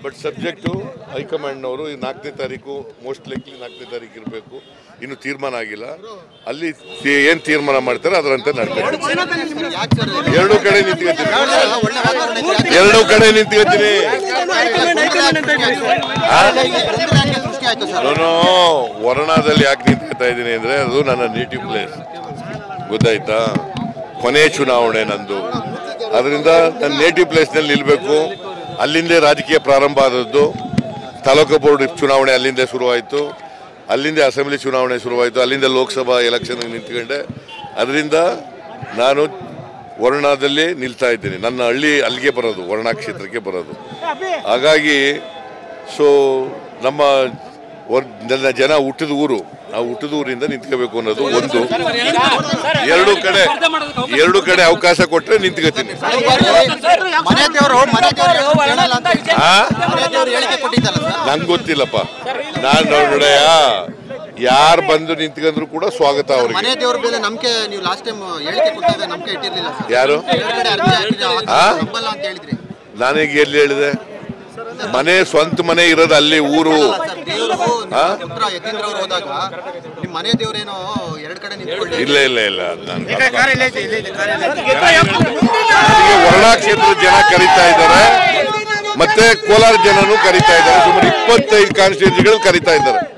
But subject ಹೈಕಮಾಂಡ್ನವರು ಈ ನಾಲ್ಕನೇ ತಾರೀಕು ಮೋಸ್ಟ್ ಲೈಕ್ಲಿ ನಾಲ್ಕನೇ ತಾರೀಕು ಇರಬೇಕು ಇನ್ನು ತೀರ್ಮಾನ ಆಗಿಲ್ಲ ಅಲ್ಲಿ ತಿ- ಏನ್ ತೀರ್ಮಾನ ಮಾಡ್ತಾರೆ ಅದರಂತೆ ನಡ್ಕೊಂಡು ಎರಡು ಕಡೆ ನಿಂತ್ಕೊತೀನಿ ಎರಡು ಕಡೆ ನಿಂತ್ಕೊತೀನಿ ನಾನು ವರ್ಣದಲ್ಲಿ ಯಾಕೆ ನಿಂತ್ಕೊತಾ ಇದ್ದೀನಿ ಅಂದ್ರೆ ಅದು ನನ್ನ ನೇಟಿವ್ ಪ್ಲೇಸ್ ಗೊತ್ತಾಯ್ತಾ ಕೊನೆ ಚುನಾವಣೆ ನಂದು ಅದರಿಂದ ನನ್ನ ನೇಟಿವ್ ಪ್ಲೇಸ್ನಲ್ಲಿ ನಿಲ್ಬೇಕು ಅಲ್ಲಿಂದೇ ರಾಜಕೀಯ ಪ್ರಾರಂಭ ಆದದ್ದು ತಾಲೂಕು ಬೋರ್ಡ್ ಚುನಾವಣೆ ಅಲ್ಲಿಂದ ಶುರುವಾಯಿತು ಅಲ್ಲಿಂದ ಅಸೆಂಬ್ಲಿ ಚುನಾವಣೆ ಶುರುವಾಯಿತು ಅಲ್ಲಿಂದ ಲೋಕಸಭಾ ಎಲೆಕ್ಷನ್ ನಿಂತ್ಕೊಂಡೆ ಅದರಿಂದ ನಾನು ವರ್ಣದಲ್ಲಿ ನಿಲ್ತಾ ಇದ್ದೀನಿ ನನ್ನ ಹಳ್ಳಿ ಅಲ್ಲಿಗೆ ಬರೋದು ವರ್ಣ ಕ್ಷೇತ್ರಕ್ಕೆ ಬರೋದು ಹಾಗಾಗಿ ಸೊ ನಮ್ಮ ವರ್- ನನ್ನ ಜನ ಹುಟ್ಟಿದ ಊರು ನಾವು ಹುಟ್ಟಿದ ಊರಿಂದ ನಿಂತ್ಕೋಬೇಕು ಅನ್ನೋದು ಒಂದು ಎರಡು ಕಡೆ ಎರಡು ಕಡೆ ಅವಕಾಶ ಕೊಟ್ಟರೆ ನಿಂತ್ಕೋತೀನಿ ಮನೆ ದೇವರು ಮನೆ ದೇವರು ಹೇಳಲ್ಲ ಅಂತ ಆ ಮನೆ ದೇವರು ಹೇಳಿಕೆ ಕೊಟ್ಟಿದ್ದಲ್ಲ ಸರ್ ನಂಗೆ ಗೊತ್ತಿಲ್ಲಪ್ಪ ನಾನು ನೋಡಯ್ಯ ಯಾರು ಬಂದು ನಿಂತ್ಕೊಂಡ್ರು ಕೂಡ ಸ್ವಾಗತ ಅವ್ರಿಗೆ ಮನೆ ದೇವ್ರ ಮೇಲೆ ನಂಬಿಕೆ ನೀವು ಲಾಸ್ಟ್ ಟೈಮ್ ಹೇಳಿಕೆ ಕೊಟ್ಟಿದ್ದ ನಂಬಿಕೆ ಇಟ್ಟಿರ್ಲಿಲ್ಲ ಸರ್ ಯಾರು ಎರಡು ಕಡೆ ಅರ್ಜಿ ಹಾಕಿದ್ರೆ ಆ? ಆಗ್ತದೆ, ನಂಬಲ್ಲ ಅಂತ ಹೇಳಿದ್ರಿ ನನಗೆ ಎಲ್ಲಿ ಹೇಳಿದೆ ಮನೆ ಸ್ವಂತ ಮನೆ ಇರೋದು ಅಲ್ಲಿ ಊರು ಸರ್ ದೇವರು ಆ? ಪುತ್ರ ಯತೀಂದ್ರ ಅವ್ರು ಹೋದಾಗ ನಿಮ್ ಮನೆ ದೇವ್ರೇನೋ ಎರಡ್ ಕಡೆ ನಿಂತ್ಕೊಳ್ಳಿ ಇಲ್ಲ ಇಲ್ಲ ಇಲ್ಲ ನನ್ಗೆ ನನಗೆ ವರ್ಣ ಕ್ಷೇತ್ರದ ಜನ ಕರೀತಾ ಇದ್ದಾರೆ ಮತ್ತೆ ಕೋಲಾರ ಜನನು ಕರೀತಾ ಇದ್ದಾರೆ ಸುಮಾರು ಇಪ್ಪತ್ತೈದು ಕಾನ್ಸ್ಟಿಟ್ಯೂನ್ಸಿಗಳು ಕರೀತಾ ಇದ್ದಾರೆ